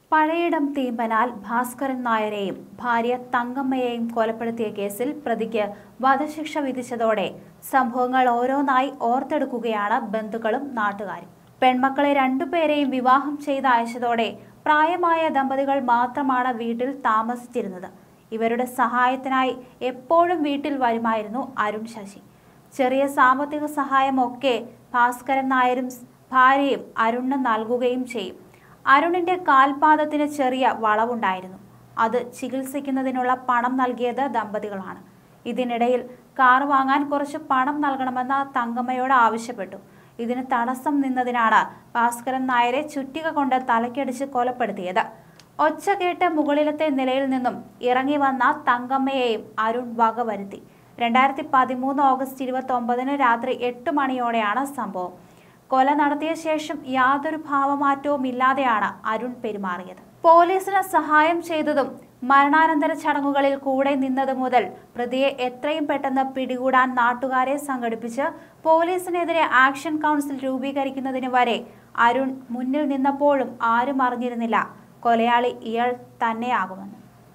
പഴയിടം തീമ്പനാൽ ഭാസ്കരൻ നായരെയും ഭാര്യ തങ്കമ്മയെയും കൊലപ്പെടുത്തിയ കേസിൽ പ്രതിക്ക് വധശിക്ഷ വിധിച്ചതോടെ സംഭവങ്ങൾ ഓരോന്നായി ഓർത്തെടുക്കുകയാണ് ബന്ധുക്കളും നാട്ടുകാരും പെൺമക്കളെ രണ്ടുപേരെയും വിവാഹം ചെയ്ത് അയച്ചതോടെ പ്രായമായ ദമ്പതികൾ മാത്രമാണ് വീട്ടിൽ താമസിച്ചിരുന്നത് ഇവരുടെ സഹായത്തിനായി എപ്പോഴും വീട്ടിൽ വരുമായിരുന്നു അരുൺ ശശി ചെറിയ സാമ്പത്തിക സഹായമൊക്കെ ഭാസ്കരൻ നായരും ഭാര്യയും അരുണിന് നൽകുകയും ചെയ്യും അരുണിന്റെ കാൽപാദത്തിന് ചെറിയ വളവുണ്ടായിരുന്നു അത് ചികിത്സിക്കുന്നതിനുള്ള പണം നൽകിയത് ദമ്പതികളാണ് ഇതിനിടയിൽ കാർ വാങ്ങാൻ കുറച്ച് പണം നൽകണമെന്ന് തങ്കമ്മയോട് ആവശ്യപ്പെട്ടു ഇതിന് തടസ്സം നിന്നതിനാണ് ഭാസ്കരൻ നായരെ ചുറ്റിക കൊണ്ട് തലക്കടിച്ച് കൊലപ്പെടുത്തിയത് ഒച്ച കേട്ട് മുകളിലത്തെ നിലയിൽ നിന്നും ഇറങ്ങി വന്ന തങ്കമ്മയെയും അരുൺ വകവരുത്തി രണ്ടായിരത്തി പതിമൂന്ന് ഓഗസ്റ്റ് ഇരുപത്തി ഒമ്പതിന് രാത്രി എട്ട് മണിയോടെയാണ് സംഭവം കൊല നടത്തിയ ശേഷം യാതൊരു ഭാവമാറ്റവും ഇല്ലാതെയാണ് അരുൺ പെരുമാറിയത് പോലീസിന് സഹായം ചെയ്തതും മരണാനന്തര ചടങ്ങുകളിൽ കൂടെ നിന്നത് മുതൽ പ്രതിയെ എത്രയും പെട്ടെന്ന് പിടികൂടാൻ നാട്ടുകാരെ സംഘടിപ്പിച്ച് പോലീസിനെതിരെ ആക്ഷൻ കൗൺസിൽ രൂപീകരിക്കുന്നതിന് വരെ അരുൺ മുന്നിൽ നിന്നപ്പോഴും ആരും അറിഞ്ഞിരുന്നില്ല കൊലയാളി ഇയാൾ തന്നെയാകുമെന്ന്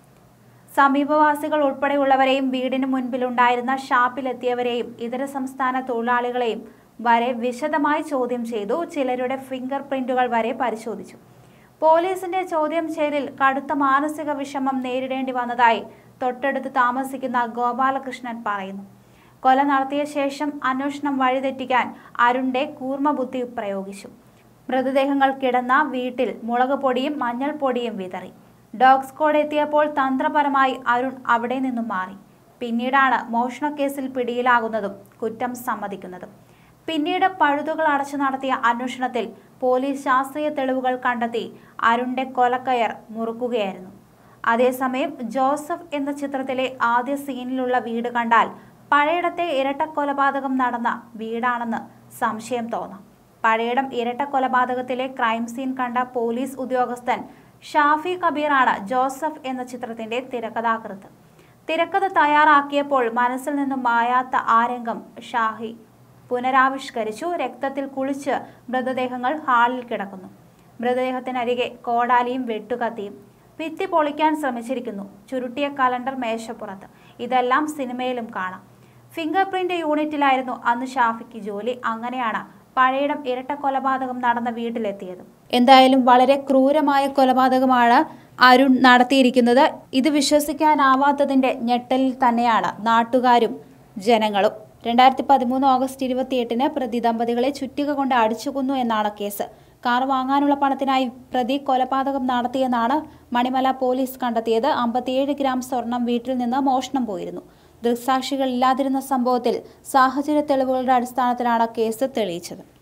സമീപവാസികൾ ഉൾപ്പെടെയുള്ളവരെയും വീടിന് മുൻപിലുണ്ടായിരുന്ന ഷാപ്പിലെത്തിയവരെയും ഇതര സംസ്ഥാന തൊഴിലാളികളെയും വരെ വിശദമായി ചോദ്യം ചെയ്തു ചിലരുടെ ഫിംഗർ പ്രിന്റുകൾ വരെ പരിശോധിച്ചു പോലീസിന്റെ ചോദ്യം ചെയ്യലിൽ കടുത്ത മാനസിക വിഷമം നേരിടേണ്ടി വന്നതായി തൊട്ടടുത്ത് താമസിക്കുന്ന ഗോപാലകൃഷ്ണൻ പറയുന്നു കൊല നടത്തിയ ശേഷം അന്വേഷണം വഴിതെറ്റിക്കാൻ അരുണിന്റെ കൂർമ്മബുദ്ധി പ്രയോഗിച്ചു മൃതദേഹങ്ങൾ കിടന്ന വീട്ടിൽ മുളക് പൊടിയും മഞ്ഞൾപ്പൊടിയും വിതറി ഡോഗ് സ്ക്വാഡ് എത്തിയപ്പോൾ തന്ത്രപരമായി അരുൺ അവിടെ നിന്നും മാറി പിന്നീടാണ് മോഷണക്കേസിൽ പിടിയിലാകുന്നതും കുറ്റം സമ്മതിക്കുന്നതും പിന്നീട് പഴുതുകൾ അടച്ചു നടത്തിയ അന്വേഷണത്തിൽ പോലീസ് ശാസ്ത്രീയ തെളിവുകൾ കണ്ടെത്തി അരുണിന്റെ കൊലക്കയർ മുറുക്കുകയായിരുന്നു അതേസമയം ജോസഫ് എന്ന ചിത്രത്തിലെ ആദ്യ സീനിലുള്ള വീട് കണ്ടാൽ പഴയിടത്തെ ഇരട്ട കൊലപാതകം നടന്ന വീടാണെന്ന് സംശയം തോന്നാം പഴയിടം ഇരട്ട കൊലപാതകത്തിലെ ക്രൈം സീൻ കണ്ട പോലീസ് ഉദ്യോഗസ്ഥൻ ഷാഫി കബീറാണ് ജോസഫ് എന്ന ചിത്രത്തിന്റെ തിരക്കഥാകൃത്ത് തിരക്കഥ തയ്യാറാക്കിയപ്പോൾ മനസ്സിൽ നിന്നും മായാത്ത ആ രംഗം ഷാഹി പുനരാവിഷ്കരിച്ചു രക്തത്തിൽ കുളിച്ച് മൃതദേഹങ്ങൾ ഹാളിൽ കിടക്കുന്നു മൃതദേഹത്തിനരികെ കോടാലിയും വെട്ടുകത്തിയും ഭിത്തി പൊളിക്കാൻ ശ്രമിച്ചിരിക്കുന്നു ചുരുട്ടിയ കലണ്ടർ മേശപ്പുറത്ത് ഇതെല്ലാം സിനിമയിലും കാണാം ഫിംഗർ പ്രിന്റ് യൂണിറ്റിലായിരുന്നു അന്ന് ഷാഫിക്ക് ജോലി അങ്ങനെയാണ് പഴയിടം ഇരട്ട കൊലപാതകം നടന്ന വീട്ടിലെത്തിയത് എന്തായാലും വളരെ ക്രൂരമായ കൊലപാതകമാണ് അരുൺ നടത്തിയിരിക്കുന്നത് ഇത് വിശ്വസിക്കാനാവാത്തതിന്റെ ഞെട്ടലിൽ തന്നെയാണ് നാട്ടുകാരും ജനങ്ങളും രണ്ടായിരത്തി പതിമൂന്ന് ഓഗസ്റ്റ് ഇരുപത്തിയെട്ടിന് പ്രതി ദമ്പതികളെ ചുറ്റിക കൊണ്ട് അടിച്ചു കൊന്നു എന്നാണ് കേസ് കാർ വാങ്ങാനുള്ള പണത്തിനായി പ്രതി കൊലപാതകം നടത്തിയെന്നാണ് മണിമല പോലീസ് കണ്ടെത്തിയത് അമ്പത്തിയേഴ് ഗ്രാം സ്വർണം വീട്ടിൽ നിന്ന് മോഷണം പോയിരുന്നു ദൃക്സാക്ഷികൾ ഇല്ലാതിരുന്ന സംഭവത്തിൽ സാഹചര്യ തെളിവുകളുടെ അടിസ്ഥാനത്തിലാണ് കേസ് തെളിയിച്ചത്